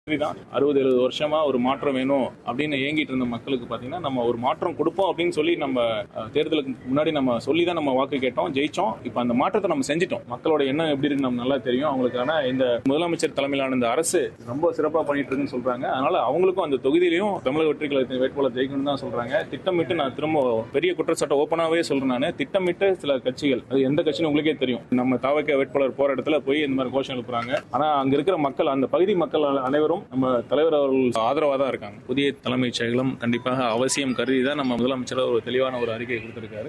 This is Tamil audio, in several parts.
தான் அறுபது எழுபது வருஷமா ஒரு மாற்றம் வேணும் அப்படின்னு ஏங்கிட்டு இருந்த மக்களுக்கு பாத்தீங்கன்னா நம்ம ஒரு மாற்றம் கொடுப்போம் அப்படின்னு சொல்லி நம்ம அஹ், தேர்தலுக்கு முன்னாடி நம்ம சொல்லி தான் நம்ம வாக்கு கேட்டோம் ஜெயிச்சோம் இப்போ அந்த மாற்றத்தை நம்ம செஞ்சிட்டோம் மக்களோட எண்ணம் எப்படி இருக்கு நம்ம நல்லா தெரியும் அவங்களுக்கான இந்த முதலமைச்சர் தலைமையிலான இந்த அரசு ரொம்ப சிறப்பா பண்ணிட்டு இருக்குன்னு சொல்றாங்க அதனால அவங்களுக்கும் அந்த தொகுதியிலையும் தமிழக வெற்றி கழகத்தின் வேட்பாளர் ஜெயிக்கணும்னு தான் சொல்றாங்க திட்டமிட்டு நான் திரும்ப பெரிய குற்றச்சாட்டை ஓப்பனாவே சொல்றேன் நான் திட்டமிட்டு சில கட்சிகள் அது எந்த கட்சின்னு உங்களுக்கே தெரியும் நம்ம தாவக்க வேட்பாளர் போற இடத்துல போய் இந்த மாதிரி கோஷம் எழுப்புறாங்க ஆனா அங்க இருக்கிற மக்கள் அந்த பகுதி மக்கள் அனைவரும் நம்ம தலைவர் அவர்கள் ஆதரவா தான் இருக்காங்க புதிய தலைமைச் செயலம் கண்டிப்பாக அவசியம் கருதி தான் நம்ம முதலமைச்சர் ஒரு தெளிவான ஒரு அறிக்கை கொடுத்திருக்காரு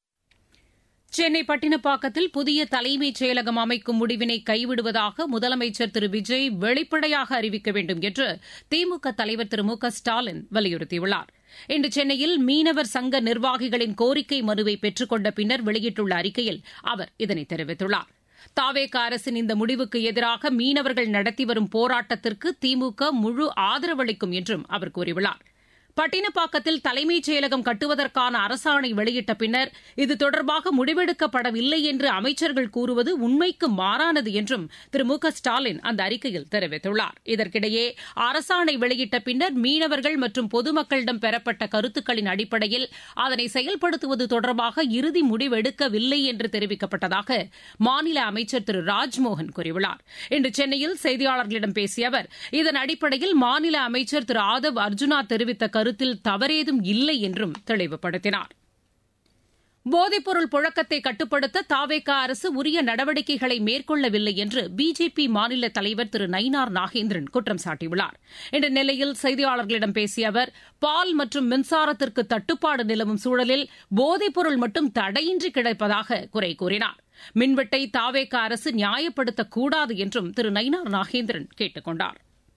சென்னை பட்டினப்பாக்கத்தில் புதிய தலைமைச் செயலகம் அமைக்கும் முடிவினை கைவிடுவதாக முதலமைச்சர் திரு விஜய் வெளிப்படையாக அறிவிக்க வேண்டும் என்று திமுக தலைவர் திரு மு க ஸ்டாலின் வலியுறுத்தியுள்ளார் இன்று சென்னையில் மீனவர் சங்க நிர்வாகிகளின் கோரிக்கை மனுவை பெற்றுக் கொண்ட பின்னர் வெளியிட்டுள்ள அறிக்கையில் அவர் இதனை தெரிவித்துள்ளார் தாவேக அரசின் இந்த முடிவுக்கு எதிராக மீனவர்கள் நடத்தி வரும் போராட்டத்திற்கு திமுக முழு ஆதரவளிக்கும் என்றும் அவர் கூறியுள்ளார் பட்டினப்பாக்கத்தில் தலைமைச் செயலகம் கட்டுவதற்கான அரசாணை வெளியிட்ட பின்னர் இது தொடர்பாக முடிவெடுக்கப்படவில்லை என்று அமைச்சர்கள் கூறுவது உண்மைக்கு மாறானது என்றும் திரு மு க ஸ்டாலின் அந்த அறிக்கையில் தெரிவித்துள்ளார் இதற்கிடையே அரசாணை வெளியிட்ட பின்னர் மீனவர்கள் மற்றும் பொதுமக்களிடம் பெறப்பட்ட கருத்துக்களின் அடிப்படையில் அதனை செயல்படுத்துவது தொடர்பாக இறுதி முடிவெடுக்கவில்லை என்று தெரிவிக்கப்பட்டதாக மாநில அமைச்சர் திரு ராஜ்மோகன் கூறியுள்ளார் இன்று சென்னையில் செய்தியாளர்களிடம் பேசிய அவர் இதன் அடிப்படையில் மாநில அமைச்சர் திரு ஆதவ் அர்ஜுனா தெரிவித்த கருத்தில் தவறேதும் இல்லை என்றும் தெளிவுபடுத்தினார் போதைப்பொருள் புழக்கத்தை கட்டுப்படுத்த தாவேகா அரசு உரிய நடவடிக்கைகளை மேற்கொள்ளவில்லை என்று பிஜேபி மாநில தலைவர் திரு நயினார் நாகேந்திரன் குற்றம் சாட்டியுள்ளார் இன்று நெல்லையில் செய்தியாளர்களிடம் பேசிய அவர் பால் மற்றும் மின்சாரத்திற்கு தட்டுப்பாடு நிலவும் சூழலில் போதைப்பொருள் மட்டும் தடையின்றி கிடைப்பதாக குறை கூறினார் மின்வெட்டை தாவேகா அரசு நியாயப்படுத்தக்கூடாது என்றும் திரு நயினார் நாகேந்திரன் கேட்டுக் கொண்டாா்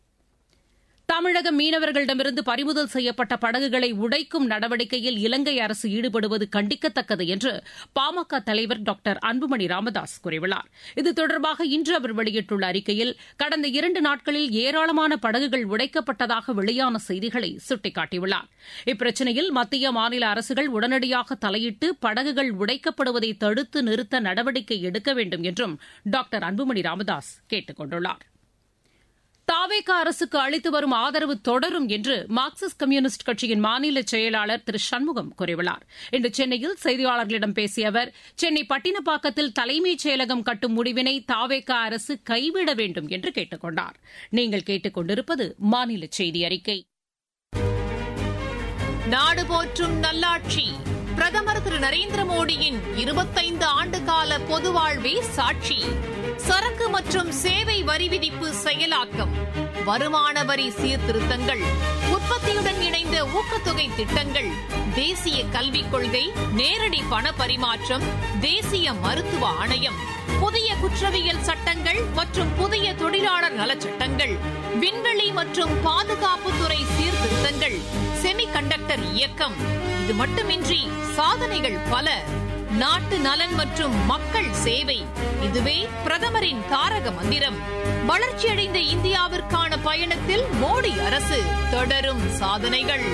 தமிழக மீனவர்களிடமிருந்து பறிமுதல் செய்யப்பட்ட படகுகளை உடைக்கும் நடவடிக்கையில் இலங்கை அரசு ஈடுபடுவது கண்டிக்கத்தக்கது என்று பாமக தலைவர் டாக்டர் அன்புமணி ராமதாஸ் கூறியுள்ளார் இது தொடர்பாக இன்று அவர் வெளியிட்டுள்ள அறிக்கையில் கடந்த இரண்டு நாட்களில் ஏராளமான படகுகள் உடைக்கப்பட்டதாக வெளியான செய்திகளை சுட்டிக்காட்டியுள்ளார் இப்பிரச்சினையில் மத்திய மாநில அரசுகள் உடனடியாக தலையிட்டு படகுகள் உடைக்கப்படுவதை தடுத்து நிறுத்த நடவடிக்கை எடுக்க வேண்டும் என்றும் டாக்டர் அன்புமணி ராமதாஸ் கேட்டுக் கொண்டுள்ளார் தாவேகா அரசுக்கு அளித்து வரும் ஆதரவு தொடரும் என்று மார்க்சிஸ்ட் கம்யூனிஸ்ட் கட்சியின் மாநில செயலாளர் திரு சண்முகம் கூறியுள்ளார் இன்று சென்னையில் செய்தியாளர்களிடம் பேசிய அவர் சென்னை பட்டினப்பாக்கத்தில் தலைமைச் செயலகம் கட்டும் முடிவினை தாவேகா அரசு கைவிட வேண்டும் என்று கேட்டுக் கொண்டார் நீங்கள் கேட்டுக் கொண்டிருப்பது மாநில செய்தி அறிக்கை நாடு போற்றும் நல்லாட்சி பிரதமர் திரு நரேந்திர மோடியின் இருபத்தைந்து ஆண்டுகால பொது வாழ்வே சாட்சி சரக்கு மற்றும் சேவை வரி விதிப்பு செயலாக்கம் வருமான வரி சீர்திருத்தங்கள் உற்பத்தியுடன் இணைந்த ஊக்கத்தொகை திட்டங்கள் தேசிய கல்விக் கொள்கை நேரடி பண பரிமாற்றம் தேசிய மருத்துவ ஆணையம் புதிய குற்றவியல் சட்டங்கள் மற்றும் புதிய தொழிலாளர் நலச்சட்டங்கள் விண்வெளி மற்றும் பாதுகாப்புத்துறை சீர்திருத்தங்கள் செமிகண்டக்டர் இயக்கம் இது மட்டுமின்றி சாதனைகள் பல நாட்டு நலன் மற்றும் மக்கள் சேவை இதுவே பிரதமரின் தாரக மந்திரம் வளர்ச்சியடைந்த இந்தியாவிற்கான பயணத்தில் மோடி அரசு தொடரும் சாதனைகள்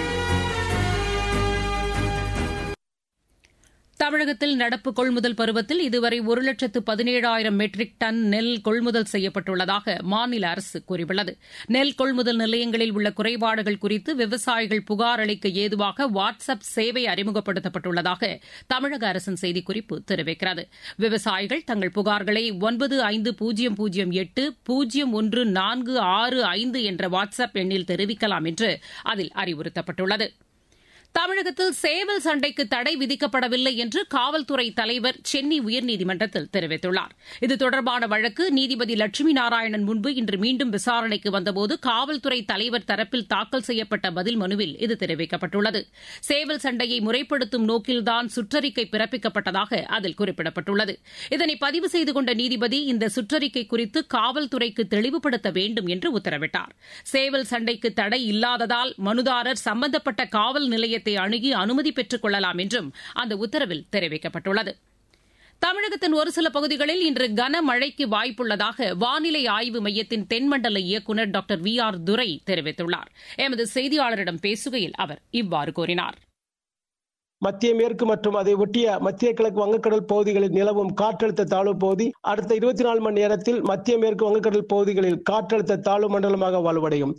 தமிழகத்தில் நடப்பு கொள்முதல் பருவத்தில் இதுவரை ஒரு லட்சத்து பதினேழாயிரம் மெட்ரிக் டன் நெல் கொள்முதல் செய்யப்பட்டுள்ளதாக மாநில அரசு கூறியுள்ளது நெல் கொள்முதல் நிலையங்களில் உள்ள குறைபாடுகள் குறித்து விவசாயிகள் புகார் அளிக்க ஏதுவாக வாட்ஸ் அப் சேவை அறிமுகப்படுத்தப்பட்டுள்ளதாக தமிழக அரசின் செய்திக்குறிப்பு தெரிவிக்கிறது விவசாயிகள் தங்கள் புகார்களை ஒன்பது ஐந்து பூஜ்ஜியம் பூஜ்ஜியம் எட்டு பூஜ்ஜியம் ஒன்று நான்கு ஆறு ஐந்து என்ற வாட்ஸ் அப் எண்ணில் தெரிவிக்கலாம் என்று அதில் அறிவுறுத்தப்பட்டுள்ளது தமிழகத்தில் சேவல் சண்டைக்கு தடை விதிக்கப்படவில்லை என்று காவல்துறை தலைவர் சென்னை உயர்நீதிமன்றத்தில் தெரிவித்துள்ளார் இது தொடர்பான வழக்கு நீதிபதி லட்சுமி நாராயணன் முன்பு இன்று மீண்டும் விசாரணைக்கு வந்தபோது காவல்துறை தலைவர் தரப்பில் தாக்கல் செய்யப்பட்ட பதில் மனுவில் இது தெரிவிக்கப்பட்டுள்ளது சேவல் சண்டையை முறைப்படுத்தும் நோக்கில்தான் சுற்றறிக்கை பிறப்பிக்கப்பட்டதாக அதில் குறிப்பிடப்பட்டுள்ளது இதனை பதிவு செய்து கொண்ட நீதிபதி இந்த சுற்றறிக்கை குறித்து காவல்துறைக்கு தெளிவுபடுத்த வேண்டும் என்று உத்தரவிட்டார் சேவல் சண்டைக்கு தடை இல்லாததால் மனுதாரர் சம்பந்தப்பட்ட காவல் நிலையத்தை அணுகி அனுமதி பெற்றுக் கொள்ளலாம் என்றும் அந்த உத்தரவில் தெரிவிக்கப்பட்டுள்ளது தமிழகத்தின் ஒரு சில பகுதிகளில் இன்று கனமழைக்கு வாய்ப்புள்ளதாக வானிலை ஆய்வு மையத்தின் தென்மண்டல இயக்குநர் டாக்டர் வி ஆர் துரை தெரிவித்துள்ளார் எமது செய்தியாளரிடம் பேசுகையில் அவர் இவ்வாறு கூறினார் மத்திய மேற்கு மற்றும் அதை ஒட்டிய மத்திய கிழக்கு வங்கக்கடல் பகுதிகளில் நிலவும் காற்றழுத்த தாழ்வு பகுதி அடுத்த இருபத்தி நாலு மணி நேரத்தில் மத்திய மேற்கு வங்கக்கடல் பகுதிகளில் காற்றழுத்த தாழ்வு மண்டலமாக வலுவடையும்